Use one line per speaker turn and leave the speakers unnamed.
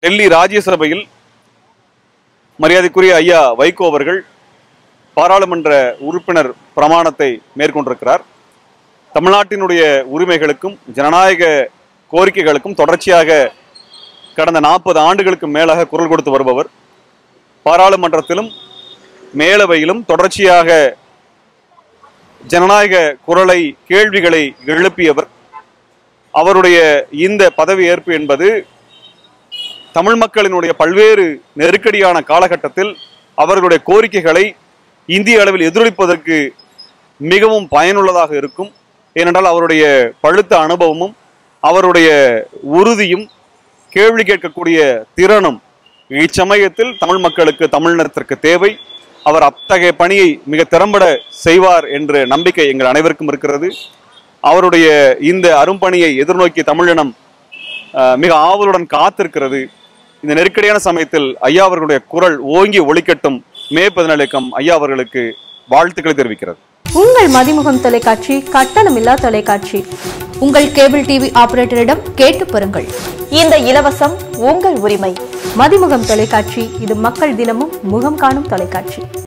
டெல்லி ராஜ்யசபையில் மரியாதைக்குரிய ஐயா வைகோ அவர்கள் பாராளுமன்ற உறுப்பினர் பிரமாணத்தை மேற்கொண்டிருக்கிறார் தமிழ்நாட்டினுடைய உரிமைகளுக்கும் ஜனநாயக கோரிக்கைகளுக்கும் தொடர்ச்சியாக கடந்த நாற்பது ஆண்டுகளுக்கு மேலாக குரல் கொடுத்து வருபவர் பாராளுமன்றத்திலும் மேலவையிலும் தொடர்ச்சியாக ஜனநாயக குரலை கேள்விகளை எழுப்பியவர் அவருடைய இந்த பதவியேற்பு என்பது தமிழ் மக்களினுடைய பல்வேறு நெருக்கடியான காலகட்டத்தில் அவர்களுடைய கோரிக்கைகளை இந்திய அளவில் எதிரொலிப்பதற்கு மிகவும் பயனுள்ளதாக இருக்கும் ஏனென்றால் அவருடைய பழுத்த அனுபவமும் அவருடைய உறுதியும் கேள்வி கேட்கக்கூடிய திறனும் இச்சமயத்தில் தமிழ் மக்களுக்கு தமிழினத்திற்கு தேவை அவர் அத்தகைய பணியை மிக திறம்பட செய்வார் என்ற நம்பிக்கை எங்கள் அனைவருக்கும் இருக்கிறது அவருடைய இந்த அரும்பணியை எதிர்நோக்கி தமிழினம் அஹ், மிக ஆவலுடன் காத்திருக்கிறது இந்த நெருக்கடியான சமயத்தில் ஐயா அவர்களுடைய குரல் ஓங்கி ஒலிக்கட்டும் மே பதினேழுக்கம் ஐயா அவர்களுக்கு வாழ்த்துக்களை தெரிவிக்கிறது
உங்கள் மதிமுகம் தொலைக்காட்சி கட்டணமில்லா தொலைக்காட்சி
உங்கள் கேபிள் டிவி ஆபரேட்டரிடம் கேட்டு பெறுங்கள்
இந்த இலவசம் உங்கள் உரிமை
மதிமுகம் தொலைக்காட்சி இது மக்கள் தினமும் முகம் காணும் தொலைக்காட்சி